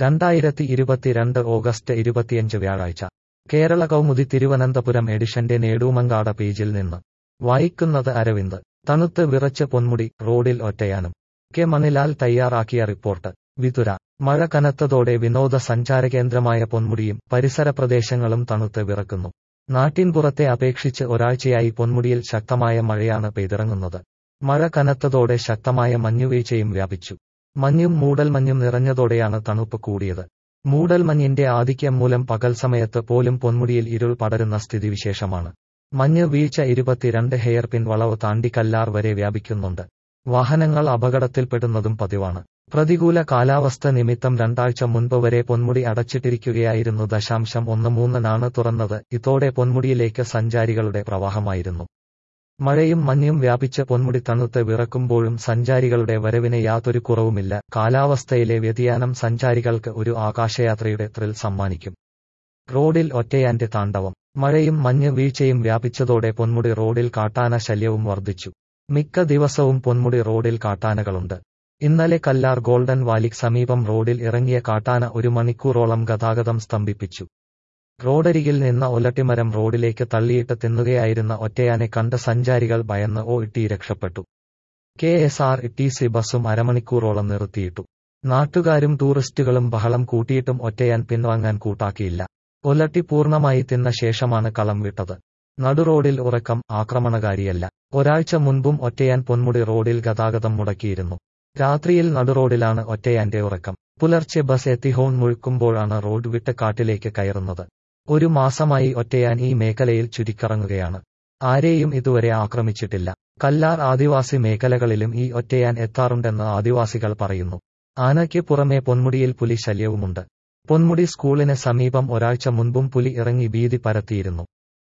രണ്ടായിരത്തി ഇരുപത്തിരണ്ട് ഓഗസ്റ്റ് ഇരുപത്തിയഞ്ച് വ്യാഴാഴ്ച കേരള കൗമുദി തിരുവനന്തപുരം എഡിഷന്റെ നേടൂമങ്കാട പേജിൽ നിന്ന് വായിക്കുന്നത് അരവിന്ദ് തണുത്ത് വിറച്ച് പൊന്മുടി റോഡിൽ ഒറ്റയാനും കെ മണിലാൽ തയ്യാറാക്കിയ റിപ്പോർട്ട് വിതുര മഴ കനത്തതോടെ വിനോദ സഞ്ചാരകേന്ദ്രമായ പൊന്മുടിയും പരിസര പ്രദേശങ്ങളും തണുത്ത് വിറക്കുന്നു നാട്ടിൻപുറത്തെ അപേക്ഷിച്ച് ഒരാഴ്ചയായി പൊന്മുടിയിൽ ശക്തമായ മഴയാണ് പെയ്തിറങ്ങുന്നത് മഴ കനത്തതോടെ ശക്തമായ മഞ്ഞുവീഴ്ചയും വ്യാപിച്ചു മഞ്ഞും മൂടൽമഞ്ഞും നിറഞ്ഞതോടെയാണ് തണുപ്പ് കൂടിയത് മൂടൽമഞ്ഞിന്റെ ആധിക്യം മൂലം പകൽ സമയത്ത് പോലും പൊന്മുടിയിൽ ഇരുൾ പടരുന്ന സ്ഥിതിവിശേഷമാണ് മഞ്ഞ് വീഴ്ച ഇരുപത്തിരണ്ട് ഹെയർപിൻ വളവ് താണ്ടി കല്ലാർ വരെ വ്യാപിക്കുന്നുണ്ട് വാഹനങ്ങൾ അപകടത്തിൽപ്പെടുന്നതും പതിവാണ് പ്രതികൂല കാലാവസ്ഥ നിമിത്തം രണ്ടാഴ്ച മുൻപ് വരെ പൊന്മുടി അടച്ചിട്ടിരിക്കുകയായിരുന്നു ദശാംശം ഒന്ന് മൂന്നിനാണ് തുറന്നത് ഇതോടെ പൊന്മുടിയിലേക്ക് സഞ്ചാരികളുടെ പ്രവാഹമായിരുന്നു മഴയും മഞ്ഞും വ്യാപിച്ച് പൊന്മുടി തണുത്ത് വിറക്കുമ്പോഴും സഞ്ചാരികളുടെ വരവിന് യാതൊരു കുറവുമില്ല കാലാവസ്ഥയിലെ വ്യതിയാനം സഞ്ചാരികൾക്ക് ഒരു ആകാശയാത്രയുടെ ത്രിൽ സമ്മാനിക്കും റോഡിൽ ഒറ്റയാന്റെ താണ്ഡവം മഴയും മഞ്ഞ് വീഴ്ചയും വ്യാപിച്ചതോടെ പൊന്മുടി റോഡിൽ കാട്ടാന ശല്യവും വർദ്ധിച്ചു മിക്ക ദിവസവും പൊന്മുടി റോഡിൽ കാട്ടാനകളുണ്ട് ഇന്നലെ കല്ലാർ ഗോൾഡൻ വാലിക്ക് സമീപം റോഡിൽ ഇറങ്ങിയ കാട്ടാന ഒരു മണിക്കൂറോളം ഗതാഗതം സ്തംഭിപ്പിച്ചു റോഡരികിൽ നിന്ന് ഒലട്ടിമരം റോഡിലേക്ക് തള്ളിയിട്ട് തിന്നുകയായിരുന്ന ഒറ്റയാനെ കണ്ട സഞ്ചാരികൾ ഭയന്ന് ഓ ഇട്ടി രക്ഷപ്പെട്ടു K S R T C ബസും അരമണിക്കൂറോളം നിർത്തിയിട്ടു നാട്ടുകാരും ടൂറിസ്റ്റുകളും ബഹളം കൂട്ടിയിട്ടും ഒറ്റയാൻ പിൻവാങ്ങാൻ കൂട്ടാക്കിയില്ല ഒലട്ടി പൂർണ്ണമായി തിന്ന ശേഷമാണ് കളം വിട്ടത് നടുറോഡിൽ ഉറക്കം ആക്രമണകാരിയല്ല ഒരാഴ്ച മുൻപും ഒറ്റയാൻ പൊന്മുടി റോഡിൽ ഗതാഗതം മുടക്കിയിരുന്നു രാത്രിയിൽ നടുറോഡിലാണ് ഒറ്റയാന്റെ ഉറക്കം പുലർച്ചെ ബസ് എത്തി ഹോൺ മുഴുക്കുമ്പോഴാണ് റോഡ് വിട്ട് കാട്ടിലേക്ക് കയറുന്നത് ഒരു മാസമായി ഒറ്റയാൻ ഈ മേഖലയിൽ ചുരിക്കറങ്ങുകയാണ് ആരെയും ഇതുവരെ ആക്രമിച്ചിട്ടില്ല കല്ലാർ ആദിവാസി മേഖലകളിലും ഈ ഒറ്റയാൻ എത്താറുണ്ടെന്ന് ആദിവാസികൾ പറയുന്നു ആനയ്ക്ക് പുറമെ പൊന്മുടിയിൽ പുലി ശല്യവുമുണ്ട് പൊന്മുടി സ്കൂളിന് സമീപം ഒരാഴ്ച മുൻപും പുലി ഇറങ്ങി ഭീതി പരത്തിയിരുന്നു